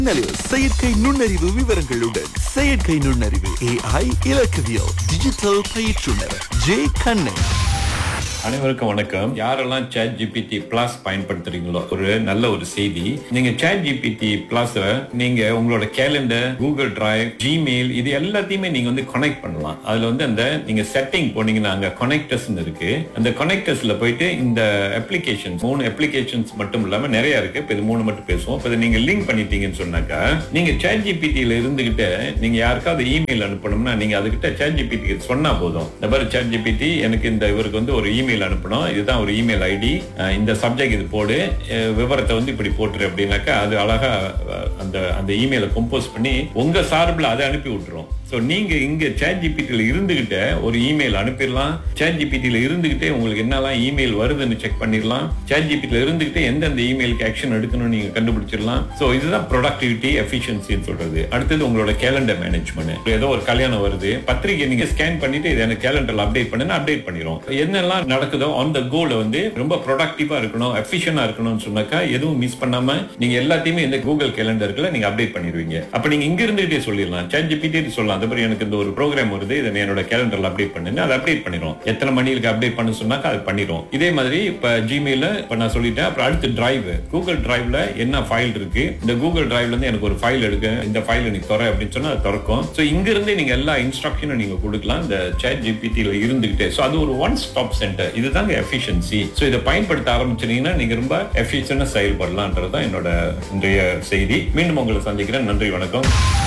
நுண்ணறிவு செயற்கை நுண்ணறிவு விவரங்களுடன் செயற்கை நுண்ணறிவு ஏஐ இலக்கவியல் டிஜிட்டல் பயிற்றுனர் ஜே கண்ணன் அனைவருக்கும் வணக்கம் யாரெல்லாம் சேட் ஜிபிடி பிளஸ் பயன்படுத்துறீங்களோ ஒரு நல்ல ஒரு செய்தி நீங்க சேட் ஜிபிடி பிளஸ் நீங்க உங்களோட கேலண்டர் கூகுள் டிரைவ் ஜிமெயில் இது எல்லாத்தையுமே நீங்க வந்து கனெக்ட் பண்ணலாம் அதுல வந்து அந்த நீங்க செட்டிங் போனீங்கன்னா அங்க கனெக்டர்ஸ் இருக்கு அந்த கனெக்டர்ஸ்ல போயிட்டு இந்த அப்ளிகேஷன்ஸ் மூணு அப்ளிகேஷன்ஸ் மட்டும் இல்லாம நிறைய இருக்கு இப்ப இது மூணு மட்டும் பேசுவோம் இப்ப இதை நீங்க லிங்க் பண்ணிட்டீங்கன்னு சொன்னாக்கா நீங்க சேட் ஜிபிடியில இருந்துகிட்டு நீங்க யாருக்காவது இமெயில் அனுப்பணும்னா நீங்க அதுகிட்ட சேட் ஜிபிடி சொன்னா போதும் இந்த மாதிரி சேட் ஜிபிடி எனக்கு இந்த இவருக்கு வந்து ஒரு இமெயில் அனுப்பணும் இதுதான் ஒரு இமெயில் ஐடி இந்த சப்ஜெக்ட் இது போடு அஹ் விவரத்தை வந்து இப்படி போட்டுரு அப்படின்னாக்கா அது அழகா அஹ், அந்த அந்த இமெயிலை கம்போஸ் பண்ணி உங்க சார்பில் அதை அனுப்பி விட்டுரும் ஸோ நீங்க இங்க சேட் ஜிபிடியில் இருந்துகிட்ட ஒரு இமெயில் அனுப்பிடலாம் சேட் ஜிபிடியில் இருந்துகிட்டே உங்களுக்கு என்னெல்லாம் இமெயில் வருதுன்னு செக் பண்ணிடலாம் சேட் ஜிபிடியில் இருந்துகிட்டே எந்தெந்த இமெயிலுக்கு ஆக்ஷன் எடுக்கணும்னு நீங்க கண்டுபிடிச்சிடலாம் ஸோ இதுதான் ப்ரொடக்டிவிட்டி எஃபிஷியன்சின்னு சொல்றது அடுத்தது உங்களோட கேலண்டர் மேனேஜ்மெண்ட் ஏதோ ஒரு கல்யாணம் வருது பத்திரிகை நீங்க ஸ்கேன் பண்ணிட்டு இது எனக்கு கேலண்டர்ல அப்டேட் பண்ணுன்னு அப்டேட் பண்ணிரும் என்னெல்லாம் நடக்குதோ ஆன் த கோல வந்து ரொம்ப ப்ரொடக்டிவா இருக்கணும் எஃபிஷியனா இருக்கணும்னு சொன்னாக்கா எதுவும் மிஸ் பண்ணாம நீங்க எல்லாத்தையுமே இந்த கூகுள் கேலண்டருக்குள்ள நீங்க அப்டேட் பண்ணிடுவீங்க அப்ப நீங்க இங்க இருந்துகிட்டே சொல்லிடலாம் சேட் ஜிபிடி சொல்லலாம் அந்த மாதிரி எனக்கு இந்த ஒரு ப்ரோக்ராம் வருது இதை நீ என்னோட கேலண்டர்ல அப்டேட் பண்ணுன்னு அதை அப்டேட் பண்ணிரும் எத்தனை மணிக்கு அப்டேட் பண்ண சொன்னாக்கா அது பண்ணிரும் இதே மாதிரி இப்ப ஜிமெயில இப்ப நான் சொல்லிட்டேன் அப்புறம் அடுத்து டிரைவ் கூகுள் டிரைவ்ல என்ன ஃபைல் இருக்கு இந்த கூகுள் டிரைவ்ல இருந்து எனக்கு ஒரு ஃபைல் எடுக்க இந்த ஃபைல் நீ துறை அப்படின்னு சொன்னா அது திறக்கும் ஸோ இங்க இருந்தே நீங்க எல்லா இன்ஸ்ட்ரக்ஷனும் நீங்க கொடுக்கலாம் இந்த சேட் ஜிபிடியில் இருந்துகிட்டே ஸோ அது ஒரு ஒன் ஸ்டாப் சென்டர் இதுதாங்க எஃபிஷியன்சி ஸோ இதை பயன்படுத்த ஆரம்பிச்சிட்டீங்கன்னா நீங்க ரொம்ப எஃபிஷியன்டா செயல்படலாம்ன்றது தான் என்னோட இன்றைய செய்தி மீண்டும் உங்களை சந்திக்கிறேன் நன்றி வணக்கம்